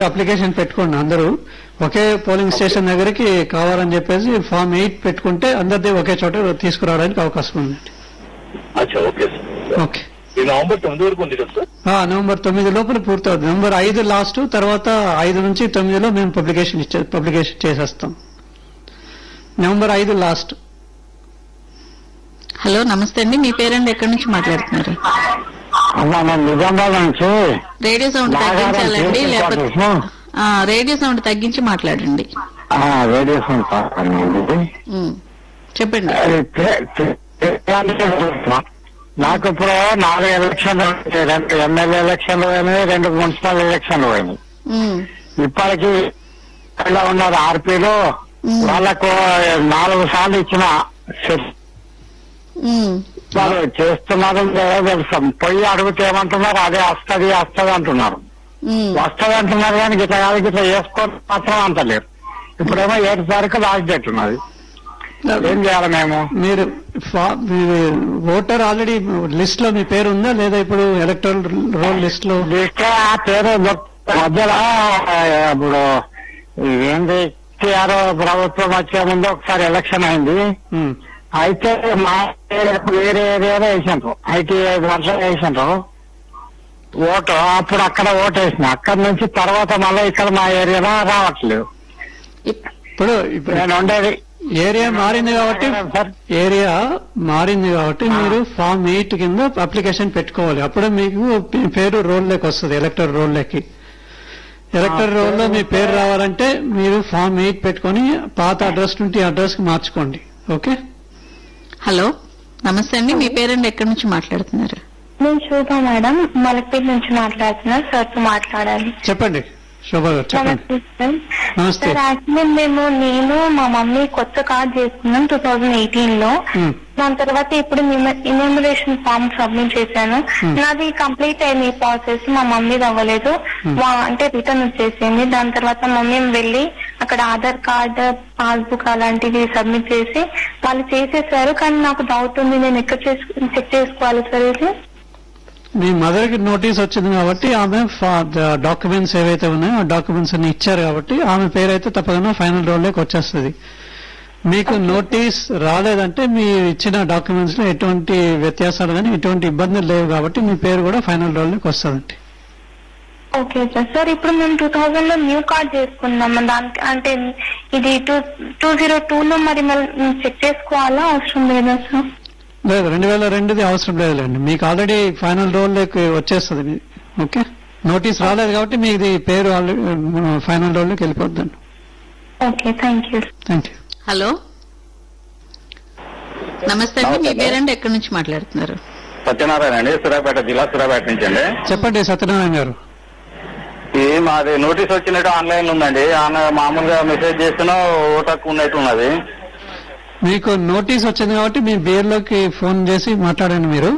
Application పెట్టుకోండి అందరూ ఒకే polling station దగ్గరికి కావాలని చెప్పేసి ఫామ్ ఎయిట్ పెట్టుకుంటే అందరిది ఒకే చోట తీసుకురావడానికి అవకాశం ఉంది అచ్చా ఓకే సార్ ఓకే ఈ నవంబర్ తొమ్మిది వరకు ఉంది కదా సార్ ఆ, నవంబర్ తొమ్మిది లోపల పూర్తవుతుంది నవంబర్ ఐదు లాస్ట్ తర్వాత ఐదు నుంచి తొమ్మిదిలో మేము పబ్లికేషన్ ఇచ్చే పబ్లికేషన్ చేసేస్తాం నవంబర్ ఐదు లాస్ట్ హలో నమస్తే అండి మీ పేరండి ఎక్కడి నుంచి మాట్లాడుతున్నారు అమ్మా నేను నిజామాబాద్ నుంచి రేడియో సౌండ్ నాగారం తగ్గించాలండి చేసి లేకపోతే పాటిస్తాం. ఆ, రేడియో సౌండ్ తగ్గించి మాట్లాడండి ఆ, రేడియేషన్ పాకండి ఇది. ఉమ్, చెప్పండి అది తే- తే- తే- నాకు ఇప్పుడు నాలుగు ఎలక్షన్లు వచ్చాయి. రెండు ఎమ్మెల్యే ఎలక్షన్లు పోయినాయి రెండు మున్సిపల్ ఎలక్షన్లు పోయినాయి ఉమ్, ఇప్పటికి ఇలా ఉన్నారు ఆర్పీలు ఉమ్, వాళ్ళకు నాలుగు సార్లు ఇచ్చిన చెప్- ఉమ్, వాళ్ళు చేస్తున్నారు లేదో తెలుసు పోయి అడిగితే ఏమంటున్నారు అదే వస్తది వస్తది అంటున్నారు ఉమ్. వస్తది అంటున్నారు కానీ గిట్ల కాదు గిట్ల చేసుకోవడం మాత్రం అంటలేరు ఇప్పుడేమో ఏడు తారీఖు లాస్ట్ డేట్ ఉన్నది ఏం చేయాలి మేము మీరు ఫా- మీ ఓటర్ ఆల్రెడీ లిస్ట్ లో మీ పేరు ఉందా లేదా ఇప్పుడు ఎలక్టరల్ రోల్ లిస్ట్ లో లిస్ట్ ఆ పేరు దొ- మధ్యలో ఆ, ఇప్పుడు ఏంది టీఆర్ ప్రభుత్వం వచ్చే ముందు ఒకసారి ఎలక్షన్ అయింది ఉమ్, అయితే మా ఏరియా వేరే ఏరియాలో వేసిండ్రు ఐటీ ఐదు వర్షాలు వేసిండ్రు ఓటు అప్పుడు అక్కడ ఓటు వేసిన అక్కడ నుంచి తర్వాత మళ్ళీ ఇక్కడ మా ఏరియాలో రావట్లేదు ఇప్- ఇప్పుడు ఇప్పుడు నేను ఉండేది ఏరియా మారింది కాబట్టి సార్ ఏరియా మారింది కాబట్టి మీరు ఫామ్ ఎయిట్ కింద అప్లికేషన్ పెట్టుకోవాలి అప్పుడే మీకు మీ పేరు రోల్లోకి వస్తుంది ఎలక్టర్ రోల్లోకి ఎలక్టర్ రోల్లో మీ పేరు రావాలంటే మీరు ఫామ్ ఎయిట్ పెట్టుకొని పాత అడ్రస్ నుండి అడ్రస్ కి మార్చుకోండి ఓకే హలో నమస్తే అండి మీ పేరండి ఎక్కడి నుంచి మాట్లాడుతున్నారు నేను శోభ మేడం మలక్పేట నుంచి మాట్లాడుతున్నా సార్ తో మాట్లాడాలి చెప్పండి శోభా గారు చెప్పండి నమస్తే సార్ నమస్తే సార్ యాక్చువల్లీ మేము నేను మా మమ్మీ కొత్త కార్డ్ చేసుకున్నాం టూ థౌజండ్ ఎయిటీన్ లో ఉమ్, దాని తర్వాత ఇప్పుడు ఇన్యూమరేషన్ ఫామ్ సబ్మిట్ చేశాను Hmm. నాది కంప్లీట్ అయింది ఈ ప్రాసెస్ మా మమ్మీది అవ్వలేదు Hmm. వా- అంటే రిటర్న్ వచ్చేసింది దాని తర్వాత మమ్మీ వెళ్ళి అక్కడ ఆధార్ కార్డ్ పాస్బుక్ అలాంటివి సబ్మిట్ చేసి వాళ్ళు చేసేసారు కానీ నాకు డౌట్ ఉంది నేను ఎక్కడ చెక్ చేసుకోవాలి సార్ ఇది మీ మదర్ కి నోటీస్ వచ్చింది కాబట్టి ఆమె డాక్యుమెంట్స్ ఏవైతే ఉన్నాయో ఆ డాక్యుమెంట్స్ అన్ని ఇచ్చారు కాబట్టి ఆమె పేరు అయితే తప్పకుండా ఫైనల్ రోల్లోకి వచ్చేస్తుంది మీకు నోటీస్ రాలేదంటే మీ ఇచ్చిన డాక్యుమెంట్స్ లో ఎటువంటి వ్యత్యాసాలు కానీ ఎటువంటి ఇబ్బందులు లేవు కాబట్టి మీ పేరు కూడా ఫైనల్ రోల్లోకి వస్తుందండి ఓకే సార్ సార్ ఇప్పుడు మేము టూ థౌజండ్ లో న్యూ కార్డ్ చేసుకున్నాం దానికి అంటే ఇది టూ టూ జీరో టూ లో మరి మళ్ళీ చెక్ చేసుకోవాలా అవసరం లేదా సార్ లేదు రెండు వేల రెండుది అవసరం లేదులేండి మీకు ఆల్రెడీ ఫైనల్ రోల్లోకి వచ్చేస్తుంది మీ- ఓకే నోటీస్ రాలేదు కాబట్టి మీది పేరు ఆల్రెడీ ఫైనల్ రోల్లోకి వెళ్ళిపోద్దండి okay thank you thank you hello నమస్తే అండి మీ పేరండి ఎక్కడి నుంచి మాట్లాడుతున్నారు సత్యనారాయణ అండి సూర్యాపేట జిల్లా సూర్యాపేట నుంచి అండి చెప్పండి సత్యనారాయణ గారు ఈ మాది నోటీస్ వచ్చినట్టు ఆన్లైన్ లో ఉందండి ఆన్లైన్ మామూలుగా మెసేజ్ చేస్తున్నా ఓటకు ఉన్నట్టు ఉన్నది మీకు నోటీస్ వచ్చింది కాబట్టి మీ బిఎల్ఓకి ఫోన్ చేసి మాట్లాడండి మీరు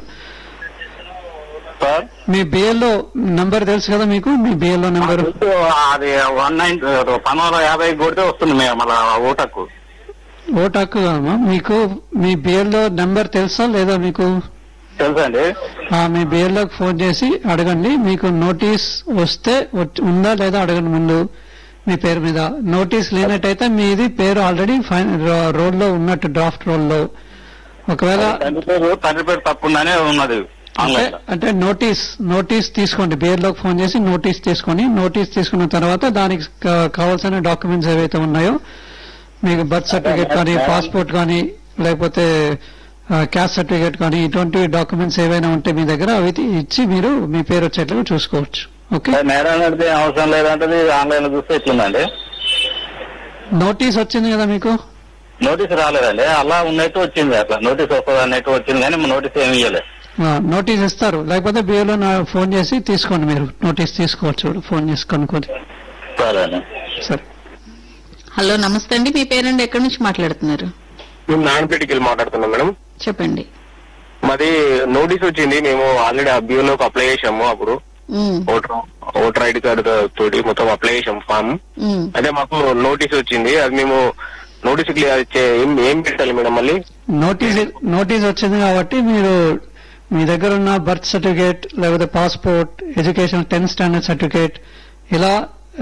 సార్ మీ బిఎల్ఓ నంబర్ తెలుసు కదా మీకు మీ బిఎల్ఓ నంబర్ అది వన్ నైన్ పన్నెండు యాభై కొడితే వస్తుంది మేము మళ్ళా ఓటకు ఓటు హక్కు కాదమ్మా మీకు మీ బిఎల్ఓ నంబర్ తెలుసా లేదా మీకు తెలుసండి ఆ, మీ బిఎల్ఓకి ఫోన్ చేసి అడగండి మీకు నోటీస్ వస్తే వచ్చి- ఉందా లేదా అడగండి ముందు మీ పేరు మీద నోటీస్ లేనట్టయితే మీది పేరు ఆల్రెడీ రోల్ లో ఉన్నట్టు డ్రాఫ్ట్ రోల్ లో ఒకవేళ తండ్రి పేరు తండ్రి పేరు తప్పుందనే ఉన్నది అంటే ఆన్లైన్ లో అంటే నోటీస్ నోటీస్ తీసుకోండి బిఎల్ఓకి ఫోన్ చేసి నోటీస్ తీసుకొని నోటీస్ తీసుకున్న తర్వాత దానికి కా- కావాల్సిన డాక్యుమెంట్స్ ఏవైతే ఉన్నాయో మీకు బర్త్ సర్టిఫికేట్ కానీ పాస్పోర్ట్ కానీ లేకపోతే క్యాస్ట్ సర్టిఫికేట్ కానీ ఇటువంటి డాక్యుమెంట్స్ ఏవైనా ఉంటే మీ దగ్గర అవి తీ- ఇచ్చి మీరు మీ పేరు వచ్చేట్లుగా చూసుకోవచ్చు ఓకే నేరం నడితే అవసరం లేదంటే ఆన్లైన్ లో చూస్తే ఇట్లుందండి నోటీస్ వచ్చింది కదా మీకు నోటీస్ రాలేదండి అలా ఉన్నట్టు వచ్చింది అట్లా నోటీస్ వస్తుంది అన్నట్టు వచ్చింది కానీ నోటీస్ ఏమి ఇవ్వలేదు ఆ, నోటీస్ ఇస్తారు లేకపోతే బిఏలో ఫోన్ చేసి తీసుకోండి మీరు నోటీస్ తీసుకోవచ్చు ఫోన్ చేసి కనుక్కొని సరే అండి సరే హలో నమస్తే అండి మీ పేరండి ఎక్కడి నుంచి మాట్లాడుతున్నారు మేము నాన్నపేటకి వెళ్ళి మాట్లాడుతున్నాం మేడం చెప్పండి మాది నోటీస్ వచ్చింది మేము ఆల్రెడీ ఆ బియ్యంలోకి అప్లై చేసాము అప్పుడు ఉమ్, ఓటర్ ఓటర్ ఐడి కార్డు తోటి మొత్తం అప్లై చేసాం ఫామ్ ఉమ్. అదే మాకు నోటీస్ వచ్చింది అది మేము నోటీస్ ఏం ఏం పెట్టాలి మేడం మళ్ళీ నోటీస్ నోటీస్ వచ్చింది కాబట్టి మీరు మీ దగ్గర ఉన్న బర్త్ సర్టిఫికేట్ లేకపోతే passport education tenth standard certificate ఇలా